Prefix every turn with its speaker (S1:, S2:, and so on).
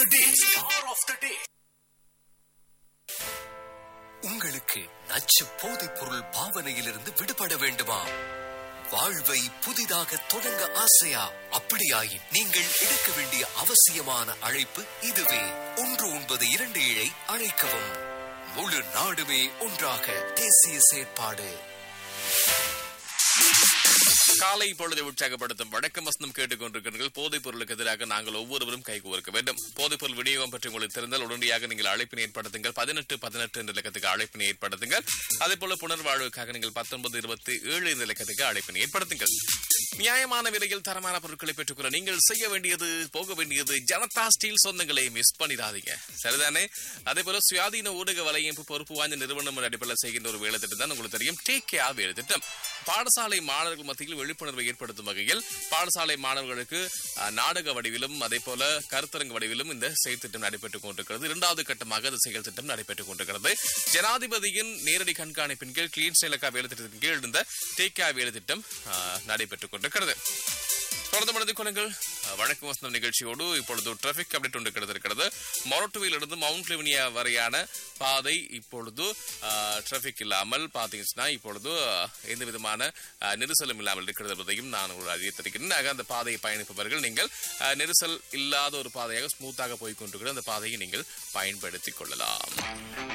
S1: the day. Star of the day. உங்களுக்கு நச்சு போதைப் பொருள் பாவனையிலிருந்து விடுபட வேண்டுமா வாழ்வை புதிதாக தொடங்க ஆசையா அப்படியாயின் நீங்கள் எடுக்க வேண்டிய அவசியமான அழைப்பு இதுவே ஒன்று ஒன்பது இரண்டு ஏழை அழைக்கவும் முழு நாடுமே ஒன்றாக தேசிய செயற்பாடு
S2: காலை பொழுதை உற்சாகப்படுத்தும் வடக்கு வசனம் கேட்டுக்கொண்டிருக்கிறீர்கள் போதைப் பொருளுக்கு எதிராக நாங்கள் ஒவ்வொருவரும் கைகோர்க்க வேண்டும் போதைப் பொருள் விநியோகம் பற்றி உங்களுக்கு தெரிந்தால் உடனடியாக நீங்கள் அழைப்பினை ஏற்படுத்துங்கள் பதினெட்டு பதினெட்டு என்ற இலக்கத்துக்கு அழைப்பினை ஏற்படுத்துங்கள் அதே போல புனர்வாழ்வுக்காக நீங்கள் பத்தொன்பது இருபத்தி ஏழு என்ற இலக்கத்துக்கு அழைப்பினை ஏற்படுத்துங்கள் நியாயமான விலையில் தரமான பொருட்களை பெற்றுக்கொள்ள நீங்கள் செய்ய வேண்டியது போக வேண்டியது ஜனதா ஸ்டீல் சொந்தங்களை மிஸ் பண்ணிடாதீங்க சரிதானே அதே போல சுயாதீன ஊடக வலையமைப்பு பொறுப்பு வாய்ந்த நிறுவனம் என்ற அடிப்படையில் செய்கின்ற ஒரு வேலை திட்டம் தான் உங்களுக்கு தெரியும் டேக் கேர் வேலை திட்டம் பாடசாலை மாணவர்கள் மத்தியில் விழிப்புணர்வை ஏற்படுத்தும் வகையில் பாடசாலை மாணவர்களுக்கு அஹ், நாடக வடிவிலும் அதே போல கருத்தரங்க வடிவிலும் இந்த செயல் திட்டம் நடைபெற்றுக் கொண்டிருக்கிறது இரண்டாவது கட்டமாக இந்த செயல் திட்டம் நடைபெற்றுக் கொண்டிருக்கிறது ஜனாதிபதியின் நேரடி கண்காணிப்பின் கீழ் கிளீன் ஸ்ரீலங்கா வேலை திட்டத்தின் கீழ் இந்த டேக் கேர் வேலை திட்டம் அஹ், நடைபெற்றுக் கொண்டிருக்கிறது தொடர்ந்து மனது கொள்ளுங்கள் அஹ், வணக்கம் வசந்தம் நிகழ்ச்சியோடு இப்பொழுது டிராபிக் அப்டேட் ஒன்று கிடைத்திருக்கிறது மொரட்டுவில் இருந்து மவுண்ட் ரெவனியா வரையான பாதை இப்பொழுது டிராபிக் இல்லாமல் பார்த்தீங்கன்னா இப்பொழுது அஹ், எந்த விதமான அஹ், நெரிசலும் இல்லாமல் இருக்கிறது என்பதையும் நான் உங்களுக்கு அறிவித்திருக்கிறேன் ஆக அந்த பாதையை பயணிப்பவர்கள் நீங்கள் அஹ், நெரிசல் இல்லாத ஒரு பாதையாக ஸ்மூத்தாக போய் கொண்டிருக்கிற அந்த பாதையை நீங்கள் பயன்படுத்திக் கொள்ளலாம்